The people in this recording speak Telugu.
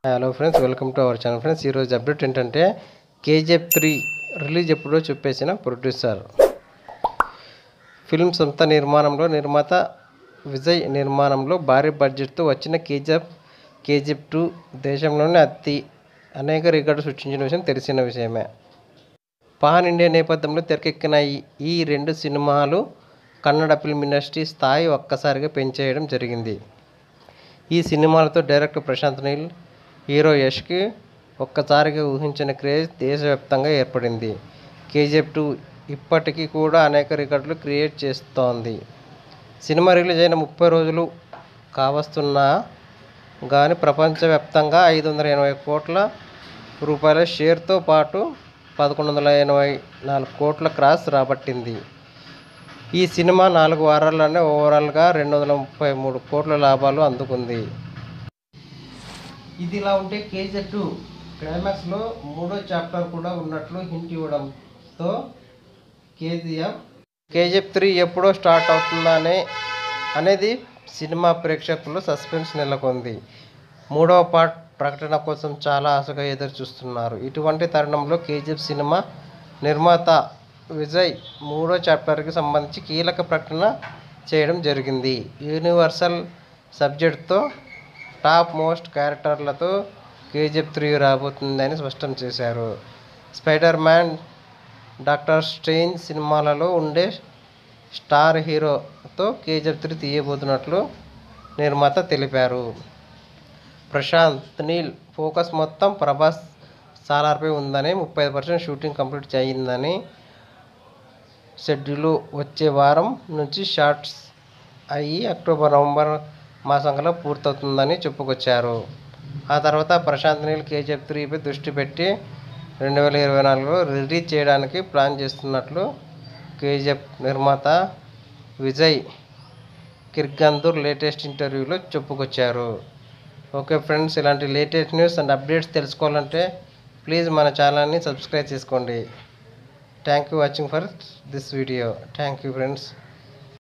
hello friends welcome to our channel friends ఈరోజు అప్డేట్ ఏంటంటే కేజీఎఫ్ త్రీ రిలీజ్ ఎప్పుడో చెప్పేసిన ప్రొడ్యూసర్ ఫిల్మ్ సొంత నిర్మాణంలో నిర్మాత విజయ్ నిర్మాణంలో భారీ బడ్జెట్తో వచ్చిన కేజీఎఫ్ కేజీఎఫ్ టూ దేశంలోనే అతి అనేక రికార్డు సృష్టించిన విషయం తెలిసిన విషయమే పాన్ ఇండియా నేపథ్యంలో తెరకెక్కిన ఈ- ఈ రెండు సినిమాలు కన్నడ ఫిల్మ్ ఇండస్ట్రీ స్థాయి ఒక్కసారిగా పెంచేయడం జరిగింది ఈ సినిమాలతో డైరెక్టర్ ప్రశాంత్ నీల్ హీరో యష్కి ఒక్కసారిగా ఊహించిన క్రేజ్ దేశవ్యాప్తంగా ఏర్పడింది కేజీఎఫ్ టూ ఇప్పటికీ కూడా అనేక రికార్డులు క్రియేట్ చేస్తోంది సినిమా రిలీజ్ అయిన ముప్పై రోజులు కావస్తున్నా కానీ ప్రపంచవ్యాప్తంగా ఐదు వందల ఎనభై కోట్ల రూపాయల షేర్తో పాటు పదకొండు వందల ఎనభై నాలుగు కోట్ల క్రాస్ రాబట్టింది ఈ సినిమా నాలుగు వారాల్లోనే ఓవరాల్గా రెండు వందల ముప్పై మూడు కోట్ల లాభాలు అందుకుంది ఇది ఇలా ఉంటే కేజీఎఫ్ టూ క్లైమాక్స్లో మూడో చాప్టర్ కూడా ఉన్నట్లు హింట్ ఇవ్వడంతో కేజీఎఫ్ కేజీఎఫ్ త్రీ ఎప్పుడో స్టార్ట్ అవుతుందనే అనేది సినిమా ప్రేక్షకుల్లో సస్పెన్స్ నెలకొంది మూడవ పార్ట్ ప్రకటన కోసం చాలా ఆశగా ఎదురు చూస్తున్నారు ఇటువంటి తరుణంలో కేజీఎఫ్ సినిమా నిర్మాత విజయ్ మూడో చాప్టర్కి సంబంధించి కీలక ప్రకటన చేయడం జరిగింది యూనివర్సల్ సబ్జెక్ట్తో టాప్ మోస్ట్ క్యారెక్టర్లతో కేజీఎఫ్ త్రీ రాబోతుందని స్పష్టం చేశారు స్పైడర్ మ్యాన్ డాక్టర్ స్ట్రేంజ్ సినిమాలలో ఉండే స్టార్ హీరోతో కేజీఎఫ్ త్రీ తీయబోతున్నట్లు నిర్మాత తెలిపారు ప్రశాంత్ నీల్ ఫోకస్ మొత్తం ప్రభాస్ సాలార్పై ఉందని ముప్పై పర్సెంట్ షూటింగ్ కంప్లీట్ అయ్యిందని షెడ్యూల్ వచ్చే వారం నుంచి షార్ట్స్ అయ్యి అక్టోబర్ నవంబర్ మాసంలో పూర్తవుతుందని చెప్పుకొచ్చారు ఆ తర్వాత ప్రశాంత్ నీల్ కేజీఎఫ్ త్రీపై దృష్టి పెట్టి రెండు వేల ఇరవై నాలుగులో రిలీజ్ చేయడానికి ప్లాన్ చేస్తున్నట్లు కేజీఎఫ్ నిర్మాత విజయ్ కిర్గందూర్ లేటెస్ట్ ఇంటర్వ్యూలో చెప్పుకొచ్చారు ఓకే ఫ్రెండ్స్ ఇలాంటి లేటెస్ట్ న్యూస్ అండ్ అప్డేట్స్ తెలుసుకోవాలంటే ప్లీజ్ మన ఛానల్ని సబ్స్క్రైబ్ చేసుకోండి thank you watching for this video thank you friends